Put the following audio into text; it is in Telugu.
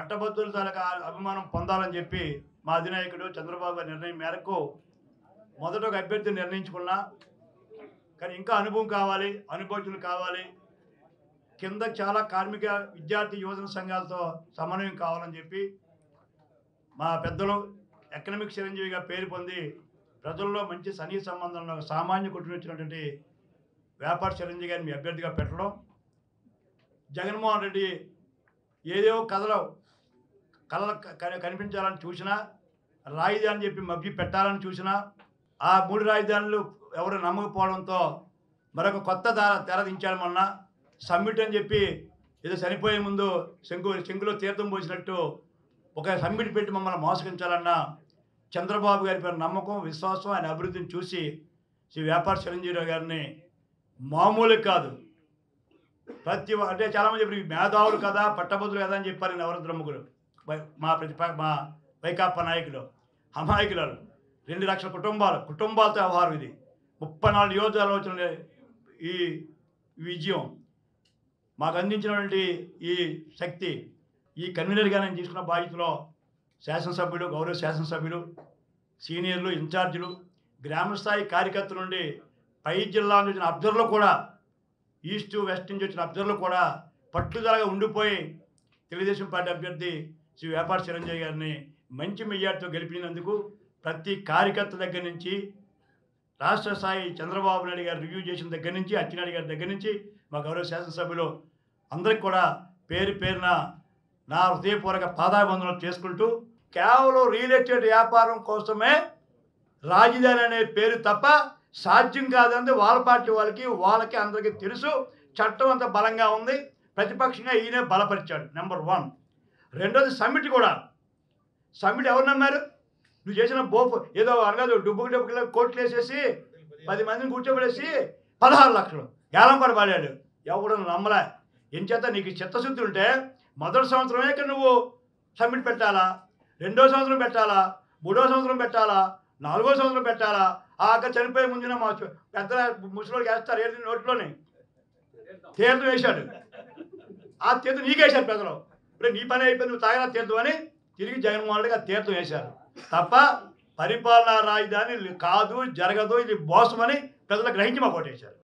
పట్టభద్రుల తాలూకా అభిమానం పొందాలని చెప్పి మా అధినాయకుడు చంద్రబాబు గారి నిర్ణయం మేరకు మొదట ఒక అభ్యర్థిని నిర్ణయించుకున్నా కానీ ఇంకా అనుభవం కావాలి అనుభవజ్ఞులు కావాలి కింద చాలా కార్మిక విద్యార్థి యువజన సంఘాలతో సమన్వయం కావాలని చెప్పి మా పెద్దలు ఎకనామిక్ చిరంజీవిగా పేరు పొంది ప్రజల్లో మంచి సన్నిహిత సంబంధంలో ఒక సామాన్య కుటుంబం వచ్చినటువంటి వ్యాపార చిరంజీవి గారిని మీ అభ్యర్థిగా పెట్టడం జగన్మోహన్ రెడ్డి ఏదేవో కథలో కళ కనిపించాలని చూసినా రాజధాని చెప్పి మభ్య పెట్టాలని చూసినా ఆ మూడు రాజధానులు ఎవరు నమ్మకపోవడంతో మరొక కొత్త దార తెర దించాడు మొన్న సమ్మిట్ అని చెప్పి ఏదో చనిపోయే ముందు శంకు శంకులో తీర్థం పోసినట్టు ఒక సమ్మిట్ పెట్టి మమ్మల్ని మోసగించాలన్న చంద్రబాబు గారి పేరు నమ్మకం విశ్వాసం ఆయన అభివృద్ధిని చూసి శ్రీ వ్యాపార చిరంజీవి గారిని మామూలు కాదు ప్రతి ఒ- అంటే చాలామంది చెప్పారు "ఈ మేధావులు కదా పట్టభద్రులు కదా అని చెప్పారు నవరంద్ర ముగ్గురు వై- మా ప్రతిప మా వైకాపా నాయకులు అమాయకులు రెండు లక్షల కుటుంబాలు కుటుంబాలతో వ్యవహారం ఇది ముప్పై నాలుగు నియోజకాలు వచ్చిన ఈ విజయం మాకు అందించినటువంటి ఈ శక్తి ఈ కన్వీనర్గా నేను తీసుకున్న బాధ్యతలో శాసనసభ్యులు గౌరవ శాసనసభ్యులు సీనియర్లు ఇన్ఛార్జీలు గ్రామస్థాయి కార్యకర్తల నుండి పై జిల్లా నుంచి వచ్చిన అబ్జర్వర్లు కూడా ఈస్ట్ వెస్ట్ నుంచి వచ్చిన అబ్జర్వర్లు కూడా పట్టుదలగా ఉండిపోయి తెలుగుదేశం పార్టీ అభ్యర్థి శ్రీ వ్యాపార చిరంజీవి గారిని మంచి మెజార్టీతో గెలిపినందుకు ప్రతి కార్యకర్త దగ్గర నుంచి రాష్ట్ర స్థాయి చంద్రబాబు నాయుడు గారు రివ్యూ చేసిన దగ్గర నుంచి అచ్చెన్నాయుడు గారి దగ్గర నుంచి మా గౌరవ శాసనసభ్యులు అందరికి కూడా పేరు పేరున నా హృదయపూర్వక పాదాబంధనలు చేసుకుంటూ కేవలం రియల్ ఎస్టేట్ వ్యాపారం కోసమే రాజధాని అనే పేరు తప్ప సాధ్యం కాదంటే వాళ్ళ పార్టీ వాళ్ళకి వాళ్ళకి అందరికీ తెలుసు చట్టం అంత బలంగా ఉంది ప్రతిపక్షంగా ఈయనే బలపరిచాడు నెంబర్ వన్ రెండోది సమ్మిట్ కూడా సమ్మిట్ ఎవరు నమ్మారు నువ్వు చేసిన బోపు ఏదో అనగా డుబ్బుకు డబ్బుకి కోట్లు వేసేసి పది మందిని కూర్చోబెట్టేసి పదహారు లక్షలు ఏలం కూడా పడాడు ఎవడు నమ్మలే ఏం చేత నీకు చిత్తశుద్ధి ఉంటే మొదటి సంవత్సరమే ఇక్కడ నువ్వు సబ్మిట్ పెట్టాలా రెండో సంవత్సరం పెట్టాలా మూడో సంవత్సరం పెట్టాలా నాలుగో సంవత్సరం పెట్టాలా ఆ అక్క చనిపోయే ముందున మా చు- పెద్ద ముసలికి వేస్తారు ఏది నోట్లోనే తీర్థం వేశాడు ఆ తీర్థం నీకేశారు పెద్దలు ఇప్పుడు నీ పని అయిపోయింది నువ్వు తాగిన తీర్థం అని తిరిగి జగన్మోహన్ రెడ్డి గారు తీర్థం వేశారు తప్ప పరిపాలనా రాజధాని కాదు జరగదు ఇది మోసమని ప్రజలు గ్రహించి మా కొట్టేశారు